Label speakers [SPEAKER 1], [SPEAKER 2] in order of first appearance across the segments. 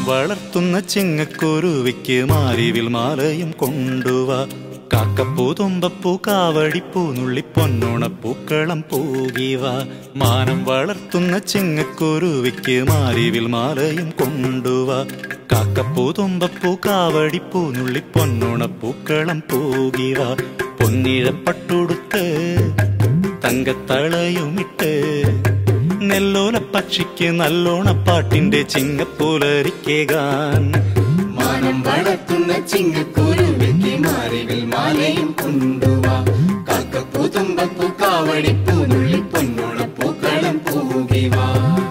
[SPEAKER 1] വളർത്തുന്ന ചിങ്ങക്കുരുവിക്ക് മാരിവിൽ മാലയും കൊണ്ടുവാ കാക്കപ്പൂ തുമ്പപ്പൂ കാവടിപ്പൂ നുള്ളി പൊന്നോണപ്പൂക്കളം പൂകിവ മാനം വളർത്തുന്ന ചിങ്ങക്കുരുവിക്ക് മാരിവിൽ മാലയും കൊണ്ടുവാ കാക്കപ്പൂ തുമ്പപ്പൂ കാവടിപ്പൂ നുള്ളി പൊന്നോണപ്പൂക്കളം പൂകിവ പൊന്നിഴപ്പട്ടുടുത്ത് തങ്കത്തളയുമിട്ട് നെല്ലോല പക്ഷിക്ക് നല്ലോണപ്പാട്ടിന്റെ ചിങ്ങപ്പൂലരിക്കേകാൻ
[SPEAKER 2] മാനം വളർത്തുന്ന ചിങ്ങക്കുരുവിക്ക് മാറിവിൽ മാലയും കൊണ്ടുവാ കാക്കപ്പൂ തുമ്പപ്പൂ കാവടിപ്പൂ നുള്ളി പൊന്നോണപ്പൂക്കളം പൂകിവാ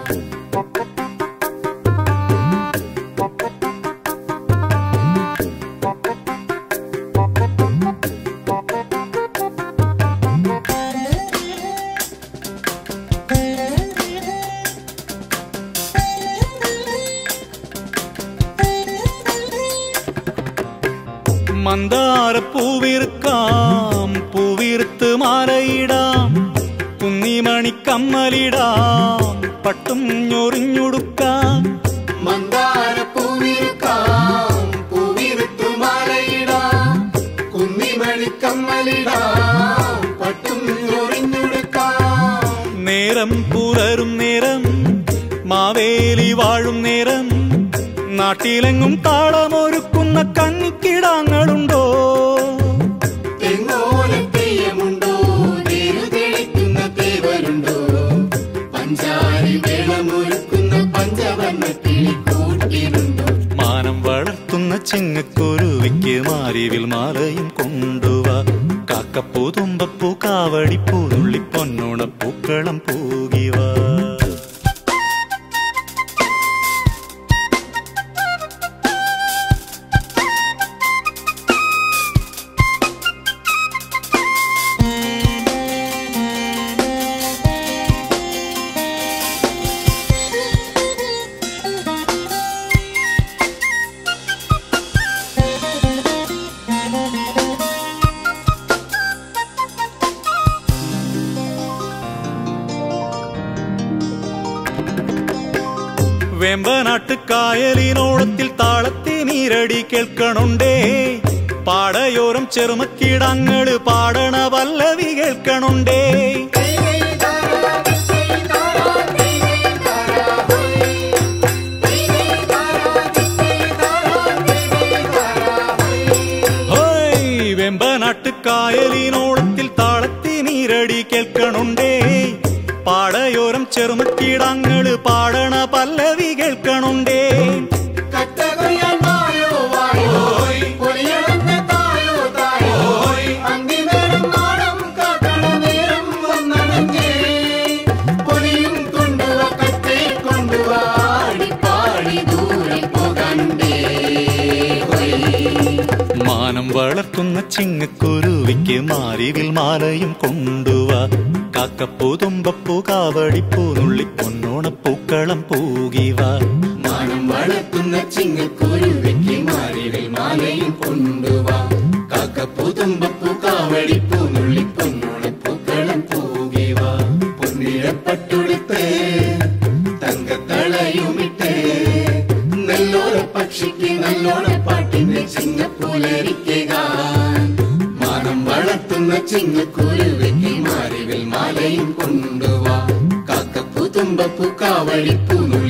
[SPEAKER 1] മന്ദാര പൂവിറുക്കാം പൂവിറുത്ത് മാലയിടാം കുന്നിമണി കമ്മലിടാം പട്ടും ഞൊറിഞ്ഞുടുക്കാം
[SPEAKER 2] മന്ദാര പൂവിരുക്കാം പൂവിരുത്തു മാലയിടാം കുന്നിമണി കമ്മലിടാം പട്ടും ഒറിഞ്ഞുടുക്കാം
[SPEAKER 1] നേരം പുലരും നേരം മാവേലി വാഴും നേരം നാട്ടിലെങ്ങും താളമൊരുക്കുന്ന കന്നിക്കിടാങ്ങളുണ്ടോ
[SPEAKER 2] തെങ്ങോലത്തെയ്യമുണ്ടോ തേരു തെളിക്കുന്ന തേവരുണ്ടോ പഞ്ചാരി വേളമൊരുക്കുന്ന പഞ്ചവർണ്ണ കിളിക്കൂട്ടിനുണ്ടോ
[SPEAKER 1] മാനം വളർത്തുന്ന ചിങ്ങക്കുരുവിക്ക് മാരിവിൽ മാലയും കൊണ്ടുവാ കാക്കപ്പൂ തുമ്പപ്പൂ കാവടിപ്പൂ നുള്ളി പൊന്നോണപ്പൂക്കളം പൂകിവാ വെമ്പനാട്ട് കായലിനോളത്തിൽ താളത്തി നീരടി കേൾക്കണുണ്ടേ പാടയോരം ചെറുമക്കിടങ്ങള് പാടണ പല്ലവി കേൾക്കണുണ്ടേ ഹോയ് വെമ്പനാട്ട് കായലിനോളത്തിൽ താളത്തി നീരടി കേൾക്കണുണ്ടേ പാടയോരം ചെറുമക്കിടങ്ങള് പാടണ പല്ലവി കേൾക്കണുണ്ടേ
[SPEAKER 2] കറ്റകൊയ്യാൻ വായോ വായോ പൊലിയളന്ന തായോ തായോ അന്തിനേരം നാടം കാക്കണ നേരം വന്നണഞ്ഞേ പൊലിയും കൊണ്ടുവാ കത്തെ കൊണ്ടുവാ ആടി പാടി ദൂരെ പോകണ്ടേ
[SPEAKER 1] മാനം വളർത്തുന്ന ചിങ്ങക്കുരുവിക്ക് മാരിവിൽ മാലയും കൊണ്ടുവാ കാക്കപ്പൂ തുമ്പപ്പൂ കാവടിപ്പൂ നുള്ളി പൊന്നോണപ്പൂക്കളം പൂകിവാ
[SPEAKER 2] മാനം വളർത്തുന്ന ചിങ്ങക്കുരുവിക്ക് മാറിവിൽ മാലയും കൊണ്ടുവാ കാക്കപ്പൂ തുമ്പപ്പൂ കാവടിപ്പൂ നുള്ളി പൊന്നോണപ്പൂക്കളം പൂകിവാ പൊന്നിഴപ്പട്ടുടുത്ത് തങ്കത്തളയുമിട്ട് നെല്ലോല പക്ഷിക്ക് നല്ലോണ പാട്ടിന്റെ ചിങ്ങപ്പൂലരിക്കുക മാനം വളർത്തുന്ന ചിങ്ങക്കുരുവിക്ക് മാറിവിൽ മാലയും കൊണ്ടുവാ കാക്കപ്പൂ തുമ്പപ്പൂ കാവടിപ്പൂ നുള്ളി